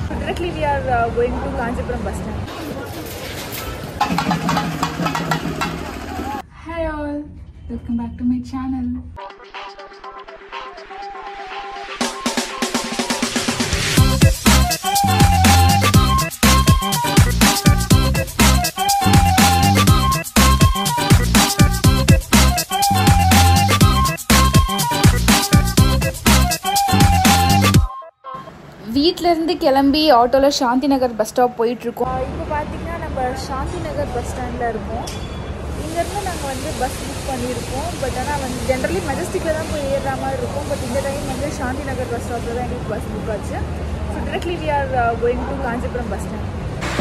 Directly we are uh, going to Kanchipuram bus stand. Hi all, welcome back to my channel. வீட்டிலேருந்து கிளம்பி ஆட்டோவில் சாந்தி நகர் bus stop போயிட்டுருக்கோம் இப்போ பார்த்தீங்கன்னா நம்ம சாந்தி நகர் பஸ் ஸ்டாண்டில் இருக்கோம் இங்கேருந்து நாங்கள் வந்து பஸ் புக் பண்ணியிருக்கோம் பட் ஆனால் வந்து ஜென்ரலி மெஜஸ்டிக்கில் தான் போய் ஏறுற மாதிரி இருக்கும் பட் இந்த டைம் வந்து சாந்தி நகர் பஸ் ஸ்டாப்பில் தான் எங்களுக்கு பஸ் புக் ஆச்சு so directly we are going to Kanchipuram bus stand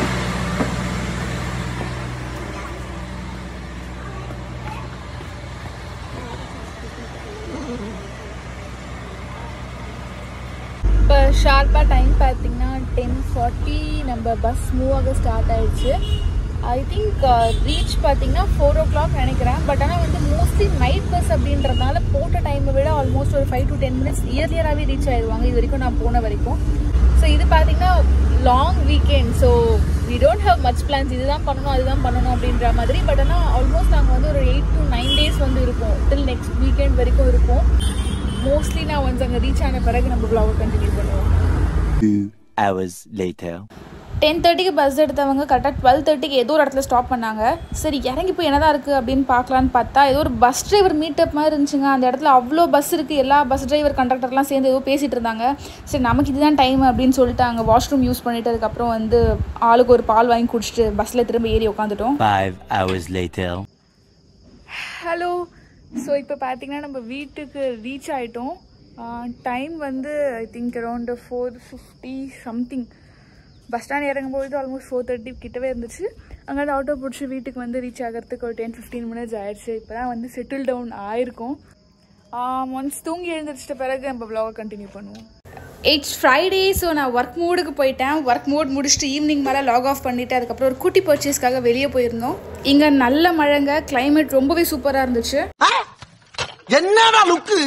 இப்போ ஷார்ப்பாக டைம் பார்த்தீங்கன்னா டென் ஃபார்ட்டி நம்ம பஸ் மூவ் ஆக ஸ்டார்ட் ஆயிடுச்சு ஐ திங்க் ரீச் பார்த்தீங்கன்னா ஃபோர் ஓ கிளாக் நினைக்கிறேன் பட் ஆனால் வந்து மோஸ்ட்லி நைட் பஸ் அப்படின்றதுனால போட்ட டைமை விட ஆல்மோஸ்ட் ஒரு ஃபைவ் டு டென் மினிட்ஸ் இயர்லியராகவே ரீச் ஆயிடுவாங்க இது வரைக்கும் நான் போன வரைக்கும் ஸோ இது பார்த்தீங்கன்னா long weekend so we don't have much plans இதுதான் பண்ணணும் அதுதான் பண்ணணும் அப்படின்ற மாதிரி பட் ஆனால் ஆல்மோஸ்ட் நாங்கள் வந்து ஒரு எயிட் டு நைன் டேஸ் வந்து இருப்போம் டில் நெக்ஸ்ட் வீக்கெண்ட் வரைக்கும் இருப்போம் மோஸ்ட்லி நான் வந்து அங்கே ரீச் ஆன பிறகு நம்ம vlog கண்டினியூ பண்ணுவோம் Two hours later. டென் தேர்ட்டிக்கு பஸ் எடுத்தவங்க கரெக்டாக டுவெல் தேர்ட்டிக்கு ஏதோ ஒரு இடத்துல ஸ்டாப் பண்ணாங்க சரி இறங்கி போய் என்னதான் இருக்குது அப்படின்னு பார்க்கலான்னு பார்த்தா ஏதோ ஒரு பஸ் டிரைவர் மீட்டப் மாதிரி இருந்துச்சுங்க அந்த இடத்துல அவ்வளோ பஸ் இருக்குது எல்லா பஸ் டிரைவர் கண்டக்டர்லாம் சேர்ந்து ஏதோ பேசிகிட்டு இருந்தாங்க சரி நமக்கு இதுதான் டைம் அப்படின்னு சொல்லிட்டு அங்கே வாஷ்ரூம் யூஸ் பண்ணிட்டு அதுக்கப்புறம் வந்து ஆளுக்கு ஒரு பால் வாங்கி குடிச்சிட்டு பஸ்ஸில் திரும்ப ஏறி உட்காந்துட்டோம் Five hours later. Hello so இப்போ பார்த்தீங்கன்னா நம்ம வீட்டுக்கு ரீச் ஆகிட்டோம் டைம் வந்து I think around four fifty something bus stand இறங்கும்போது ஆல்மோஸ்ட் ஃபோர் தேர்ட்டி கிட்டவே இருந்துச்சு அங்கே ஆட்டோ பிடிச்சி வீட்டுக்கு வந்து ரீச் ஆகிறதுக்கு ஒரு டென் ஃபிஃப்டீன் மினிட்ஸ் ஆயிடுச்சு இப்போ தான் வந்து செட்டில் டவுன் ஆயிருக்கும் ஒன்ஸ் தூங்கி எழுந்திரிச்சிட்ட பிறகு நம்ம vlog கண்டினியூ பண்ணுவோம் இட்ஸ் ஃப்ரைடே ஸோ நான் ஒர்க் மூடுக்கு போயிட்டேன் ஒர்க் மூட் முடிச்சுட்டு ஈவினிங் மேலே லாக் ஆஃப் பண்ணிவிட்டு அதுக்கப்புறம் ஒரு குட்டி பர்ச்சேஸ்க்காக வெளியே போயிருந்தோம் இங்கே நல்ல மழைங்க climate ரொம்பவே சூப்பராக இருந்துச்சு என்னடா லுக்கு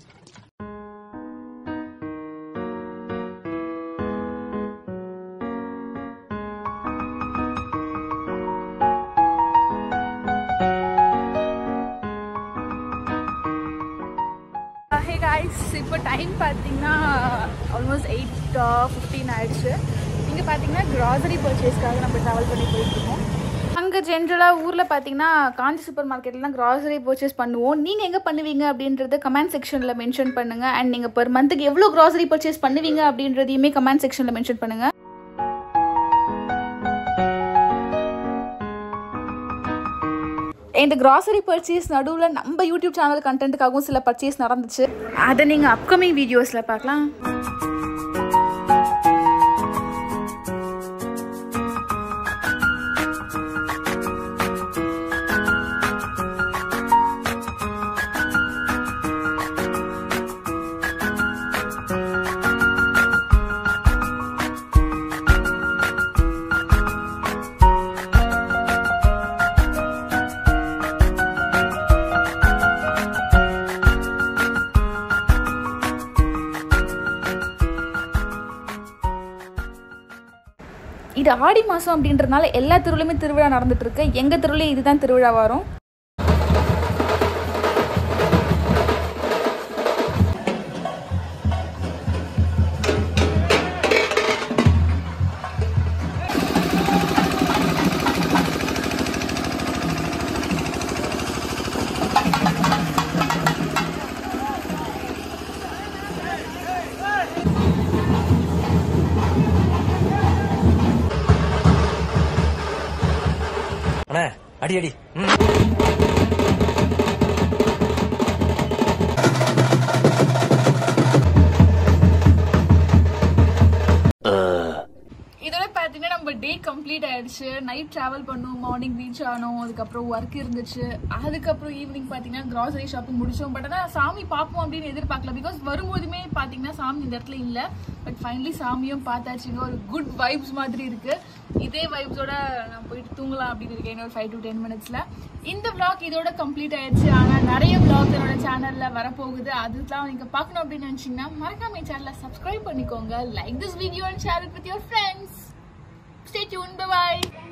ஹே காய்ஸ் இப்போ டைம் பார்த்தீங்கன்னா ஆல்மோஸ்ட் எயிட் ஃபிஃப்டீன் ஆயிடுச்சு இங்கே பார்த்தீங்கன்னா கிராசரி பர்ச்சேஸ்க்காக நம்ம ட்ராவல் பண்ணி போயிட்டுருக்கோம் அங்கே ஜென்ரலாக ஊரில் பார்த்தீங்கன்னா காஞ்சி சூப்பர் மார்க்கெட்லாம் கிராசரி பர்ச்சேஸ் பண்ணுவோம் நீங்கள் எங்கே பண்ணுவீங்க அப்படின்றது கமெண்ட் செக்ஷனில் மென்ஷன் பண்ணுங்கள் அண்ட் நீங்கள் பெர் மந்த்துக்கு எவ்வளோ கிராசரி பர்ச்சேஸ் பண்ணுவீங்க அப்படின்றதையுமே கமெண்ட் செக்ஷனில் மென்ஷன் பண்ணுங்கள் இந்த கிராசரி பர்ச்சேஸ் நடுவில் நம்ம யூடியூப் சேனல் கண்டென்ட்டுக்காகவும் சில பர்ச்சேஸ் நடந்துச்சு அதை நீங்கள் அப்கமிங் வீடியோஸில் பார்க்கலாம் இது ஆடி மாதம் அப்படின்றதுனால எல்லா தெருவுலையுமே திருவிழா நடந்துட்டு இருக்கு எங்கள் தெருவுலையும் இதுதான் திருவிழா வரும் அண்ணே அடி அடி ம். இதோட பார்த்தீங்கன்னா நம்ம டே கம்ப்ளீட் ஆயிடுச்சு நைட் ட்ராவல் பண்ணோம் மார்னிங் ரீச் ஆனோம் அதுக்கப்புறம் ஒர்க் இருந்துச்சு அதுக்கப்புறம் ஈவினிங் பார்த்தீங்கன்னா கிராசரி ஷாப்பிங் முடிச்சோம் பட் ஆனால் சாமி பார்ப்போம் அப்படின்னு எதிர்பார்க்கல பிகாஸ் வரும்போதுமே பார்த்தீங்கன்னா சாமி இந்த இடத்துல இல்லை பட் ஃபைனலி சாமியும் பார்த்தாச்சுங்க ஒரு குட் வைப்ஸ் மாதிரி இருக்கு இதே வைப்ஸோட நான் போயிட்டு தூங்கலாம் அப்படின்னு இருக்கேன் இன்னொரு ஃபைவ் டு டென் மினிட்ஸில் இந்த vlog இதோட கம்ப்ளீட் ஆயிடுச்சு ஆனா நிறைய vlogs என்னோட சேனல்ல வரப்போகுது அதுதான் நீங்க பார்க்கணும் அப்படின்னு நினைச்சீங்கன்னா மறக்காம என் சேனலை சப்ஸ்கிரைப் பண்ணிக்கோங்க like this video and share it with your friends stay tune by